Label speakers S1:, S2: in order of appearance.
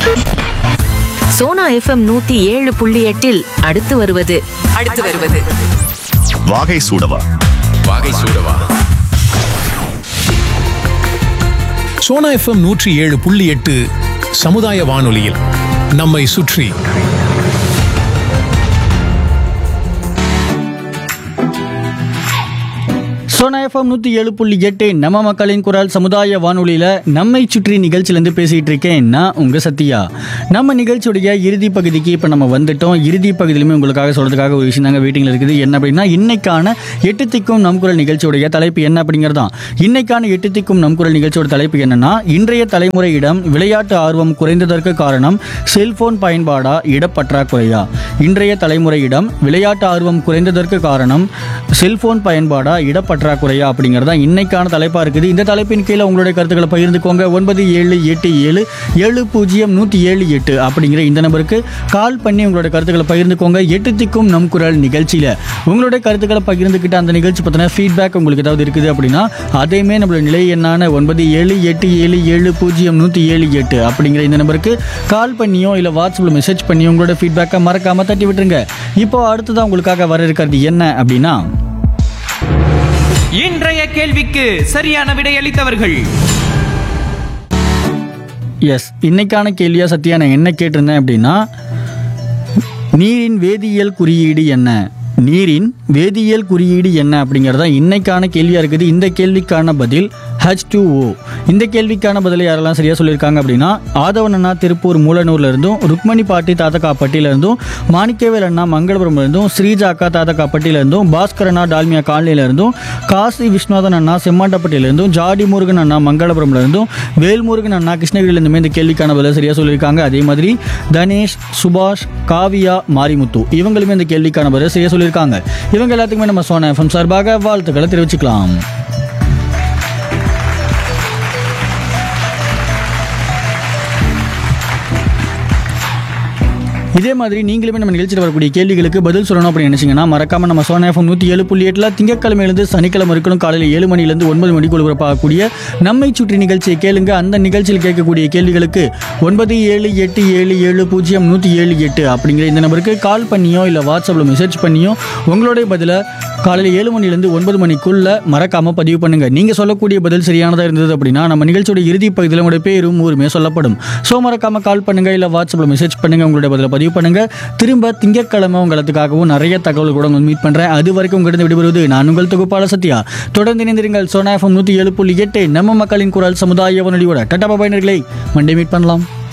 S1: Sona FM நூத்தி ஏழு புள்ளி எட்டில் அடுத்து வருவது அடுத்து வருவது
S2: வாகை சூடவா
S3: வாகை சூடவா
S4: சோனா எஃப்எம் நூற்றி ஏழு புள்ளி எட்டு சமுதாய வானொலியில் நம்மை சுற்றி
S5: சோனா எஃப்எம் நூற்றி ஏழு புள்ளி எட்டு நம்ம மக்களின் குரல் சமுதாய வானொலியில் நம்மை சுற்றி நிகழ்ச்சியிலேருந்து பேசிகிட்டு இருக்கேன் நான் உங்கள் சத்யா நம்ம நிகழ்ச்சியுடைய இறுதி பகுதிக்கு இப்போ நம்ம வந்துட்டோம் இறுதி பகுதியிலுமே உங்களுக்காக சொல்கிறதுக்காக ஒரு விஷயம் தாங்க வெயிட்டிங்கில் இருக்குது என்ன அப்படின்னா இன்னைக்கான எட்டு திக்கும் நம் குரல் நிகழ்ச்சியுடைய தலைப்பு என்ன அப்படிங்கிறது தான் இன்னைக்கான எட்டு திக்கும் நம் குரல் நிகழ்ச்சியோட தலைப்பு என்னன்னா இன்றைய தலைமுறையிடம் விளையாட்டு ஆர்வம் குறைந்ததற்கு காரணம் செல்போன் பயன்பாடா இடப்பற்றாக்குறையா இன்றைய தலைமுறையிடம் விளையாட்டு ஆர்வம் குறைந்ததற்கு காரணம் செல்போன் பயன்பாடா இடப்பற்றாக்குறையா அப்படிங்கிறது தான் இன்னைக்கான தலைப்பாக இருக்குது இந்த தலைப்பின் கீழே உங்களுடைய கருத்துக்களை பகிர்ந்துக்கோங்க ஒன்பது ஏழு எட்டு ஏழு ஏழு பூஜ்ஜியம் நூற்றி ஏழு எட்டு அப்படிங்கிற இந்த நம்பருக்கு கால் பண்ணி உங்களுடைய கருத்துக்களை பகிர்ந்துக்கோங்க எட்டு திக்கும் நம் குரல் நிகழ்ச்சியில் உங்களுடைய கருத்துக்களை பகிர்ந்துக்கிட்ட அந்த நிகழ்ச்சி பற்றின ஃபீட்பேக் உங்களுக்கு ஏதாவது இருக்குது அப்படின்னா அதையுமே நம்மளோட நிலை எண்ணான ஒன்பது ஏழு எட்டு ஏழு ஏழு பூஜ்ஜியம் நூற்றி ஏழு எட்டு அப்படிங்கிற இந்த நம்பருக்கு கால் பண்ணியோ இல்லை வாட்ஸ்அப்பில் மெசேஜ் பண்ணியோ உங்களோட ஃபீட்பேக்கை மறக்காமல் தட்டி விட்டுருங்க இப்போ அடுத்ததான் உங்களுக்காக வர இருக்கிறது என்ன அப்படின்னா
S6: இன்றைய கேள்விக்கு சரியான விடையளித்தவர்கள்
S5: எஸ் இன்னைக்கான கேள்வியா சத்யா நான் என்ன கேட்டிருந்தேன் அப்படின்னா நீரின் வேதியியல் குறியீடு என்ன நீரின் வேதியியல் குறியீடு என்ன அப்படிங்கிறது தான் இன்னைக்கான கேள்வியாக இருக்குது இந்த கேள்விக்கான பதில் ஹச் டூ ஓ இந்த கேள்விக்கான பதிலை யாரெல்லாம் சரியாக சொல்லியிருக்காங்க அப்படின்னா ஆதவன் அண்ணா திருப்பூர் மூலனூர்ல இருந்தும் ருக்மணி பாட்டி தாத்தக்காப்பட்டியில இருந்தும் மாணிக்கவேல் அண்ணா மங்களபுரம்ல இருந்தும் ஸ்ரீஜா அக்கா தாத்தக்காப்பட்டியில இருந்தும் பாஸ்கர் அண்ணா டால்மியா காலனியில இருந்தும் காசி விஸ்வநாதன் அண்ணா செம்மாண்டப்பட்டியில இருந்தும் ஜாடி முருகன் அண்ணா மங்களபுரம்ல இருந்தும் வேல்முருகன் அண்ணா கிருஷ்ணகிரியில இருந்துமே இந்த கேள்விக்கான பதிலை சரியாக சொல்லியிருக்காங்க அதே மாதிரி தனேஷ் சுபாஷ் காவியா மாரிமுத்து இவங்களுமே இந்த கேள்விக்கான பதிலை சரியாக சொல்லியிருக்காங்க இவங்க எல்லாத்துக்குமே நம்ம சோனா எஃப்எம் சார்பாக வாழ்த்துக்களை தெரிவிச்சுக்கலாம் இதே மாதிரி நீங்களுமே நம்ம நிகழ்ச்சியில் வரக்கூடிய கேள்விகளுக்கு பதில் சொல்லணும் அப்படின்னு நினைச்சீங்கன்னா மறக்காம நம்ம சோனா எஃப்எம் நூற்றி ஏழு புள்ளி எட்டில் திங்கக்கிழமையிலிருந்து சனிக்கிழமை இருக்கணும் காலையில் ஏழு மணிலேருந்து ஒன்பது மணிக்கு ஒளிபரப்பாகக்கூடிய நம்மை சுற்றி நிகழ்ச்சியை கேளுங்க அந்த நிகழ்ச்சியில் கேட்கக்கூடிய கேள்விகளுக்கு ஒன்பது ஏழு எட்டு ஏழு ஏழு பூஜ்ஜியம் நூற்றி ஏழு எட்டு அப்படிங்கிற இந்த நம்பருக்கு கால் பண்ணியோ இல்லை வாட்ஸ்அப்பில் மெசேஜ் பண்ணியோ உங்களுடைய பதிலை காலையில் ஏழு மணிலேருந்து ஒன்பது மணிக்குள்ள மறக்காம பதிவு பண்ணுங்க நீங்க சொல்லக்கூடிய பதில் சரியானதாக இருந்தது அப்படின்னா நம்ம நிகழ்ச்சியோட இறுதி பகுதியில் உங்களுடைய பேரும் ஊருமே சொல்லப்படும் ஸோ மறக்காம கால் பண்ணுங்க இல்லை வாட்ஸ்அப்பில் மெசேஜ் பண்ணுங்க உங்களுடைய பதிலை பதிவு பண்ணுங்க திரும்ப திங்கட்கிழமை உங்களுக்காகவும் நிறைய தகவல் கூட உங்களை மீட் பண்றேன் அது வரைக்கும் உங்களிடம் விடுபடுவது நான் உங்கள் தொகுப்பாளர் சத்யா தொடர்ந்து இணைந்திருங்கள் சோனா எஃப்எம் நூற்றி ஏழு புள்ளி எட்டு நம்ம மக்களின் குரல் சமுதாய வானொலியோட டட்டா பாபாயினர்களை மண்டே மீட் பண்ணலாம்